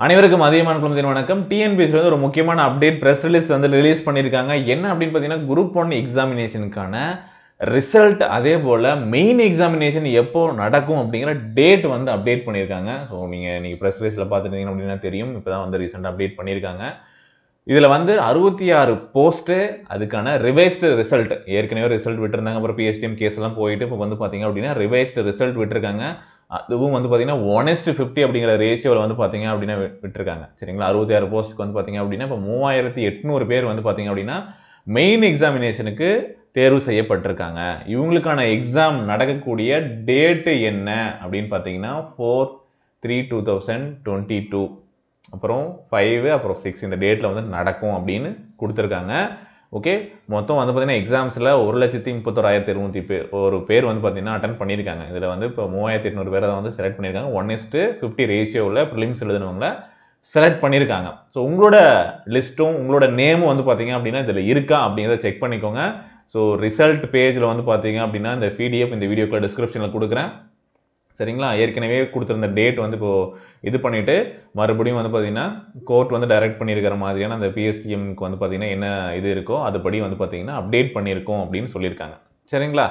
அனைவருக்கும் அதிகமான குழந்தை வணக்கம் டிஎன்பிஎஸ்சி வந்து ஒரு முக்கியமான அப்டேட் ப்ரெஸ் ரிலீஸ் வந்து ரிலீஸ் பண்ணியிருக்காங்க என்ன அப்படின்னு பார்த்தீங்கன்னா குரூப் ஒன் எக்ஸாமினேஷனுக்கான ரிசல்ட் அதே போல் மெயின் எக்ஸாமினேஷன் எப்போ நடக்கும் அப்படிங்கிற டேட் வந்து அப்டேட் பண்ணியிருக்காங்க ஸோ நீங்கள் நீங்கள் ப்ரெஸ் ரிலீஸில் பார்த்துட்டீங்க அப்படின்னா தெரியும் இப்போ தான் வந்து ரீசெண்டாக அப்டேட் பண்ணியிருக்காங்க இதில் வந்து அறுபத்தி ஆறு போஸ்ட்டு அதுக்கான ரிவைஸ்டு ரிசல்ட் ஏற்கனவே ரிசல்ட் விட்டுருந்தாங்க அப்புறம் பிஎஸ்டிஎம் கேஸ் எல்லாம் போயிட்டு இப்போ வந்து பார்த்தீங்க அப்படின்னா ரிவைஸ்டு ரிசல்ட் விட்டுருக்காங்க அதுவும் வந்து பார்த்தீங்கன்னா ஒனஸ்ட் ஃபிஃப்டி அப்படிங்கிற ரேஷியோவில் வந்து பார்த்தீங்க அப்படின்னா வி- விட்டுருக்காங்க சரிங்களா அறுபத்தி ஆறு போஸ்ட்டுக்கு வந்து பார்த்தீங்க அப்படின்னா இப்போ மூவாயிரத்தி எட்நூறு பேர் வந்து பார்த்தீங்க அப்படின்னா மெயின் எக்ஸாமினேஷனுக்கு தேர்வு செய்யப்பட்டிருக்காங்க இவங்களுக்கான எக்ஸாம் நடக்கக்கூடிய டேட்டு என்ன அப்படின்னு பார்த்தீங்கன்னா four three two thousand twenty two அப்புறம் ஃபைவ் அப்புறம் சிக்ஸ் இந்த டேட்டில் வந்து நடக்கும் அப்படின்னு கொடுத்துருக்காங்க ஓகே மொத்தம் வந்து பார்த்தீங்கன்னா எக்ஸாம்ஸில் ஒரு லட்சத்தி முப்பத்தோராயிரத்தி இருநூத்தி பேர் ஒரு பேர் வந்து பார்த்தீங்கன்னா அட்டன் பண்ணியிருக்காங்க இதில் வந்து இப்போ மூவாயிரத்தி எட்நூறு பேரை வந்து செலக்ட் பண்ணியிருக்காங்க ஒன் இஸ்ட்டு ஃபிஃப்டி ரேஷியோவில் ப்ரிலிம்ஸ் எழுதுனவங்கள செலக்ட் பண்ணியிருக்காங்க ஸோ உங்களோட லிஸ்ட்டும் உங்களோட நேமும் வந்து பார்த்தீங்க அப்படின்னா இதில் இருக்கா அப்படிங்கிறத செக் பண்ணிக்கோங்க ஸோ ரிசல்ட் பேஜில் வந்து பார்த்தீங்க அப்படின்னா இந்த பிடிஎஃப் இந்த வீடியோக்கு டிஸ்கிரிப்ஷனில் கொடுக்குறேன் சரிங்களா ஏற்கனவே கொடுத்துருந்த டேட் வந்து இப்போ இது பண்ணிட்டு மறுபடியும் வந்து பார்த்தீங்கன்னா கோர்ட் வந்து டைரக்ட் பண்ணியிருக்கிற மாதிரியான அந்த பிஎஸ்டிஎம்க்கு வந்து பார்த்தீங்கன்னா என்ன இது இருக்கோ அதுபடி வந்து பார்த்தீங்கன்னா அப்டேட் பண்ணியிருக்கோம் அப்படின்னு சொல்லியிருக்காங்க சரிங்களா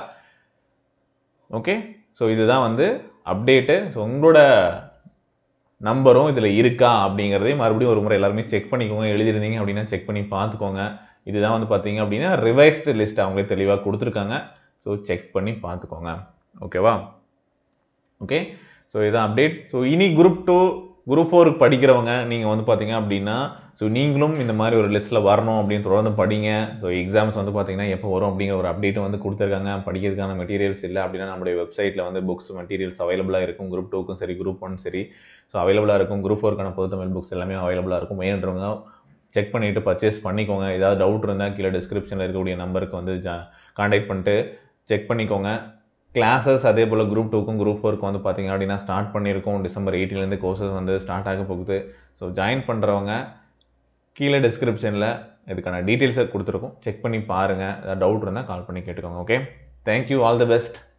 ஓகே ஸோ இதுதான் வந்து அப்டேட்டு ஸோ உங்களோட நம்பரும் இதில் இருக்கா அப்படிங்கிறதையும் மறுபடியும் ஒரு முறை எல்லாருமே செக் பண்ணிக்கோங்க எழுதிருந்தீங்க அப்படின்னா செக் பண்ணி பார்த்துக்கோங்க இதுதான் வந்து பார்த்தீங்க அப்படின்னா ரிவைஸ்டு லிஸ்ட் அவங்களே தெளிவாக கொடுத்துருக்காங்க ஸோ செக் பண்ணி பார்த்துக்கோங்க ஓகேவா ஓகே ஸோ இதான் அப்டேட் ஸோ இனி குரூப் டூ குரூப் ஃபோருக்கு படிக்கிறவங்க நீங்கள் வந்து பார்த்தீங்க அப்படின்னா ஸோ நீங்களும் இந்த மாதிரி ஒரு லிஸ்ட்டில் வரணும் அப்படின்னு தொடர்ந்து படிங்க ஸோ எக்ஸாம்ஸ் வந்து பார்த்தீங்கன்னா எப்போ வரும் அப்படிங்கிற ஒரு அப்டேட்டும் வந்து கொடுத்துருக்காங்க படிக்கிறதுக்கான மெட்டீரியல்ஸ் இல்லை அப்படின்னா நம்மளுடைய வெப்சைட்டில் வந்து புக்ஸ் மெட்டீரியல்ஸ் அவைலபிளாக இருக்கும் குரூப் டூக்கும் சரி குரூப் ஒன் சரி ஸோ அவைலபிளாக இருக்கும் குரூப் ஃபோருக்கான பொது தமிழ் புக்ஸ் எல்லாமே அவைலபிளாக இருக்கும் வேணுன்றவங்க செக் பண்ணிவிட்டு பர்ச்சேஸ் பண்ணிக்கோங்க ஏதாவது டவுட் இருந்தால் கீழே டிஸ்கிரிப்ஷனில் இருக்கக்கூடிய நம்பருக்கு வந்து ஜா காண்டாக்ட் பண்ணிட்டு செக் பண்ணிக்கோங்க கிளாஸஸ் அதே போல் குரூப் டூக்கும் குரூப் ஃபோருக்கும் வந்து பார்த்தீங்க அப்படின்னா ஸ்டார்ட் பண்ணியிருக்கோம் டிசம்பர் 18 ல இருந்து கோர்சஸ் வந்து ஸ்டார்ட் ஆக போகுது ஸோ ஜாயின் பண்ணுறவங்க கீழே டிஸ்கிரிப்ஷனில் இதுக்கான டீட்டெயில்ஸை கொடுத்துருக்கோம் செக் பண்ணி பாருங்கள் ஏதாவது டவுட் இருந்தால் கால் பண்ணி கேட்டுக்கோங்க okay thank you all the best